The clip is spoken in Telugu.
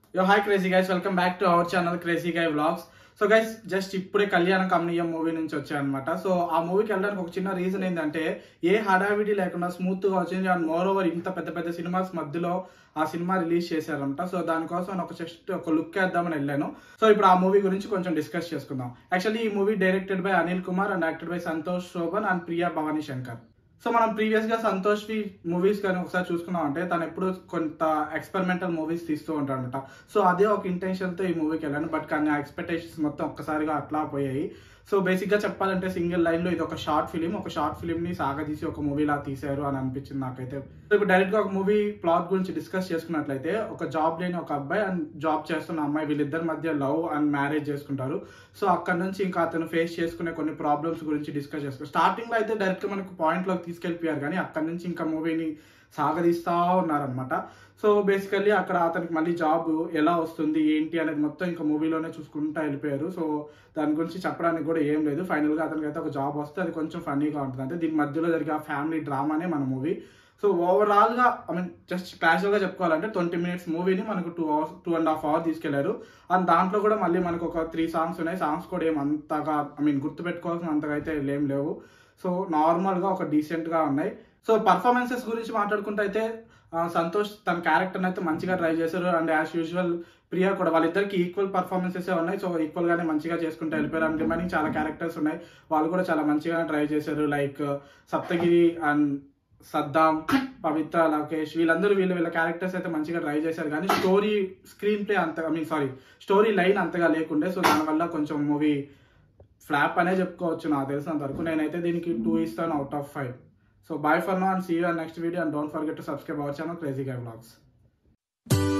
యో hi crazy guys welcome back to our channel crazy guy vlogs so guys just ఇప్పుడే కళ్యాణ కమనీయం మూవీ నుంచి వచ్చాయన్నమాట సో ఆ మూవీకి వెళ్ళడానికి ఒక చిన్న రీజన్ ఏంటంటే ఏ హడావిడి లేకుండా స్మూత్ గా వచ్చింది అండ్ మోర్ ఓవర్ ఇంత పెద్ద పెద్ద సినిమాస్ మధ్యలో ఆ సినిమా రిలీజ్ చేశారంట సో దానికోసం నేను ఒక జస్ట్ ఒక లుక్ వేద్దామని వెళ్ళాను సో ఇప్పుడు ఆ మూవీ గురించి కొంచెం డిస్కస్ చేసుకుందాం యాక్చువల్లీ ఈ movie directed by Anil Kumar and acted by Santosh Sobhan and Priya Bhavani Shankar so మనం ప్రీవియస్ గా సంతోష్ వి మూవీస్ కానీ ఒకసారి చూసుకున్నాం అంటే తను ఎప్పుడు కొంత ఎక్స్పెరిమెంటల్ మూవీస్ తీస్తూ ఉంటాడు అనమాట సో అదే ఒక ఇంటెన్షన్ తో ఈ మూవీకి వెళ్ళాను బట్ కానీ ఆ ఎక్స్పెక్టేషన్స్ మొత్తం ఒక్కసారిగా అట్లా పోయాయి సో బేసిక్ గా చెప్పాలంటే సింగిల్ లైన్ లో ఇది ఒక షార్ట్ ఫిలిం ఒక షార్ట్ ఫిలిం ని సాగదీసి ఒక మూవీ లా తీశారు అని అనిపించింది నాకైతే సో ఇప్పుడు డైరెక్ట్ గా ఒక మూవీ ప్లాట్ గురించి డిస్కస్ చేసుకున్నట్లయితే ఒక జాబ్ లేని ఒక అబ్బాయి అండ్ జాబ్ చేస్తున్న అమ్మాయి వీళ్ళిద్దరి మధ్య లవ్ అండ్ మ్యారేజ్ చేసుకుంటారు సో అక్కడ నుంచి ఇంకా అతను ఫేస్ చేసుకునే కొన్ని ప్రాబ్లమ్స్ గురించి డిస్కస్ చేసుకుంటారు స్టార్టింగ్ లో అయితే డైరెక్ట్ గా మనకు పాయింట్ లోకి తీసుకెళ్ళిపోయారు కానీ అక్కడ నుంచి ఇంకా మూవీని సాగదీస్తా ఉన్నారనమాట సో బేసికల్లీ అక్కడ అతనికి మళ్ళీ జాబ్ ఎలా వస్తుంది ఏంటి అనేది మొత్తం ఇంకా మూవీలోనే చూసుకుంటా వెళ్ళిపోయారు సో దాని గురించి చెప్పడానికి కూడా ఏం లేదు ఫైనల్ గా అతనికి అయితే ఒక జాబ్ వస్తే అది కొంచెం ఫన్నీగా ఉంటుంది అంటే దీని మధ్యలో జరిగే ఆ ఫ్యామిలీ డ్రామానే మన మూవీ సో ఓవరాల్ గా ఐ మీన్ జస్ట్ క్యాజువల్ గా చెప్పుకోవాలంటే ట్వంటీ మినిట్స్ మూవీని మనకు two hours two and half hour తీసుకెళ్లారు అండ్ దాంట్లో కూడా మళ్ళీ మనకు ఒక త్రీ సాంగ్స్ ఉన్నాయి సాంగ్స్ కూడా ఏం అంతగా ఐ మీన్ గుర్తుపెట్టుకోవాల్సిన అంతగా అయితే ఏం లేవు సో నార్మల్ గా ఒక డీసెంట్ గా ఉన్నాయి సో పర్ఫార్మెన్సెస్ గురించి మాట్లాడుకుంటే అయితే ఆ, సంతోష్ తన క్యారెక్టర్ అయితే మంచిగా ట్రై చేశారు అండ్ యాజ్ యూజువల్ ప్రియా కూడా వాళ్ళిద్దరికి ఈక్వల్ పర్ఫార్మెన్సెస్ ఉన్నాయి సో ఈక్వల్ గానే మంచిగా చేసుకుంటూ వెళ్ళిపోయారు అండ్ రిమైనింగ్ చాలా క్యారెక్టర్స్ ఉన్నాయి వాళ్ళు కూడా చాలా మంచిగా ట్రై చేశారు లైక్ సప్తగిరి అండ్ సద్దాం పవిత్ర లకేష్ వీళ్ళందరూ వీళ్ళ వీళ్ళ క్యారెక్టర్స్ అయితే మంచిగా ట్రై చేశారు కానీ స్టోరీ స్క్రీన్ ప్లే అంతగా I mean sorry story line అంతగా లేకుండే సో దానివల్ల కొంచెం మూవీ ఫ్లాప్ అనే చెప్పుకోవచ్చు నాకు తెలిసినంత వరకు నేనైతే దీనికి టూ ఇస్తాను out of five so bye for now and see you next video and don't forget to subscribe our channel crazy guy vlogs